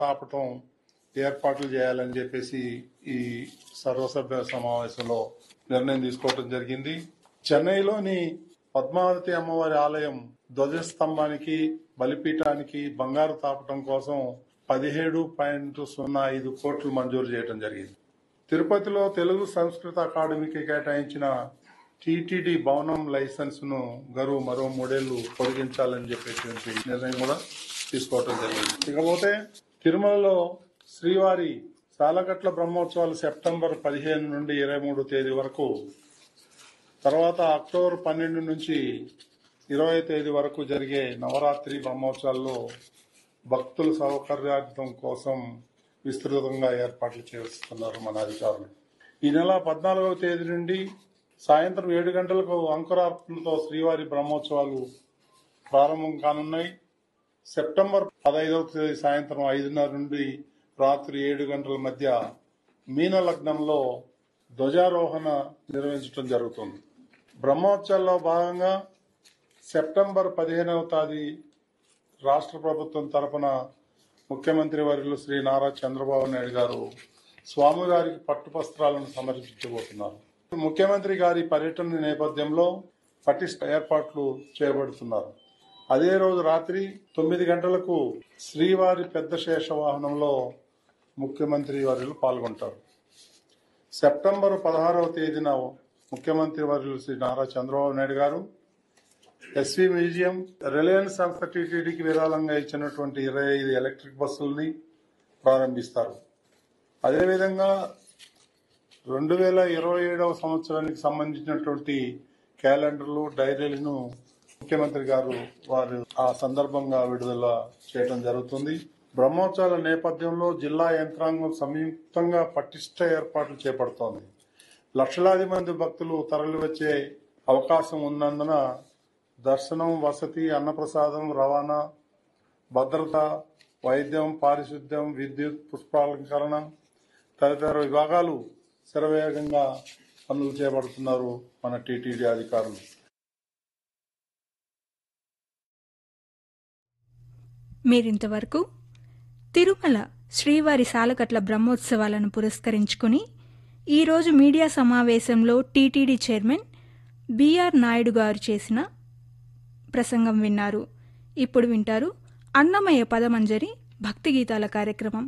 తాపటం ఏర్పాట్లు చేయాలని చెప్పేసి ఈ సర్వసభ్య సమావేశంలో నిర్ణయం తీసుకోవడం జరిగింది చెన్నైలోని పద్మావతి అమ్మవారి ఆలయం ధ్వజస్తంభానికి బలిపీఠానికి బంగారు తాపటం కోసం పదిహేడు పాయింట్ సున్నా ఐదు కోట్లు మంజూరు చేయడం జరిగింది తిరుపతిలో తెలుగు సంస్కృత అకాడమీకి కేటాయించిన టీటీడీ భవనం లైసెన్స్ ను గరువు మరో మూడేళ్లు పొడిగించాలని చెప్పేటువంటి నిర్ణయం కూడా తీసుకోవటం జరిగింది ఇకపోతే తిరుమలలో శ్రీవారి సాలగట్ల బ్రహ్మోత్సవాలు సెప్టెంబర్ పదిహేను నుండి ఇరవై మూడు తేదీ వరకు తర్వాత అక్టోబర్ పన్నెండు నుంచి ఇరవై తేదీ వరకు జరిగే నవరాత్రి బ్రహ్మోత్సవాల్లో భక్తుల సౌకర్యార్థం కోసం విస్తృతంగా ఏర్పాట్లు చేస్తున్నారు మన అధికారులు ఈ నెల పద్నాలుగవ తేదీ నుండి సాయంత్రం ఏడు గంటలకు అంకురార్పణతో శ్రీవారి బ్రహ్మోత్సవాలు ప్రారంభం కానున్నాయి సెప్టెంబర్ పదహైదవ తేదీ సాయంత్రం ఐదున్నర నుండి రాత్రి ఏడు గంటల మధ్య మీన లగ్నంలో ధ్వజారోహణ నిర్వహించడం జరుగుతుంది బ్రహ్మోత్సవాల్లో భాగంగా సెప్టెంబర్ పదిహేనవ తేదీ రాష్ట్ర ప్రభుత్వం తరపున ముఖ్యమంత్రి వర్యులు శ్రీ నారా చంద్రబాబు నాయుడు గారు స్వామివారికి పట్టు వస్త్రాలను సమర్పించబోతున్నారు ముఖ్యమంత్రి గారి పర్యటన నేపథ్యంలో పటిష్ట ఏర్పాట్లు చేయబడుతున్నారు అదే రోజు రాత్రి తొమ్మిది గంటలకు శ్రీవారి పెద్ద శేష వాహనంలో ముఖ్యమంత్రి వర్యులు పాల్గొంటారు సెప్టెంబర్ పదహారవ తేదీన ముఖ్యమంత్రి వర్యులు శ్రీ నారా చంద్రబాబు నాయుడు గారు ఎస్వి మ్యూజియం రిలయన్స్ సంస్థ టీటీడీకి విరాళంగా ఇచ్చినటువంటి ఇరవై ఐదు ఎలక్ట్రిక్ బస్సుల్ని ప్రారంభిస్తారు అదేవిధంగా రెండు వేల ఇరవై ఏడవ సంవత్సరానికి సంబంధించినటువంటి క్యాలెండర్లు డైరీలను ముఖ్యమంత్రి గారు వారు ఆ సందర్భంగా విడుదల చేయడం జరుగుతుంది బ్రహ్మోత్సవాల నేపథ్యంలో జిల్లా యంత్రాంగం సంయుక్తంగా పటిష్ట ఏర్పాట్లు చేపడుతోంది లక్షలాది మంది భక్తులు తరలివచ్చే అవకాశం ఉన్నందున దర్శనం వసతి అన్నప్రసాదం రవాణా భద్రత వైద్యం పారిశుద్ధ్యం విద్యుత్ పుష్పాలంకరణ తదితర విభాగాలు శరవేగంగా పనులు చేపడుతున్నారు మన టీటీడీ అధికారులు మీరింతవరకు తిరుమల శ్రీవారి సాలకట్ల బ్రహ్మోత్సవాలను పురస్కరించుకుని ఈరోజు మీడియా సమావేశంలో టీటీడీ చైర్మన్ బీఆర్ నాయుడు గారు చేసిన ప్రసంగం విన్నారు ఇప్పుడు వింటారు అన్నమయ్య పదమంజరి భక్తి గీతాల కార్యక్రమం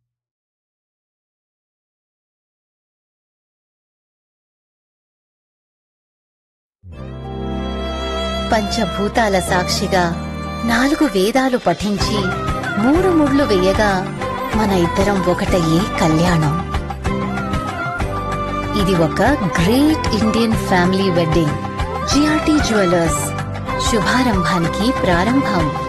పంచభూతాల సాక్షిగా నాలుగు వేదాలు పఠించి మూడు ముళ్ళు వేయగా మన ఇద్దరం ఒకటయ్యే కళ్యాణం ఇది ఒక great Indian family wedding GRT jewellers శుభారంభానికి ప్రారంభం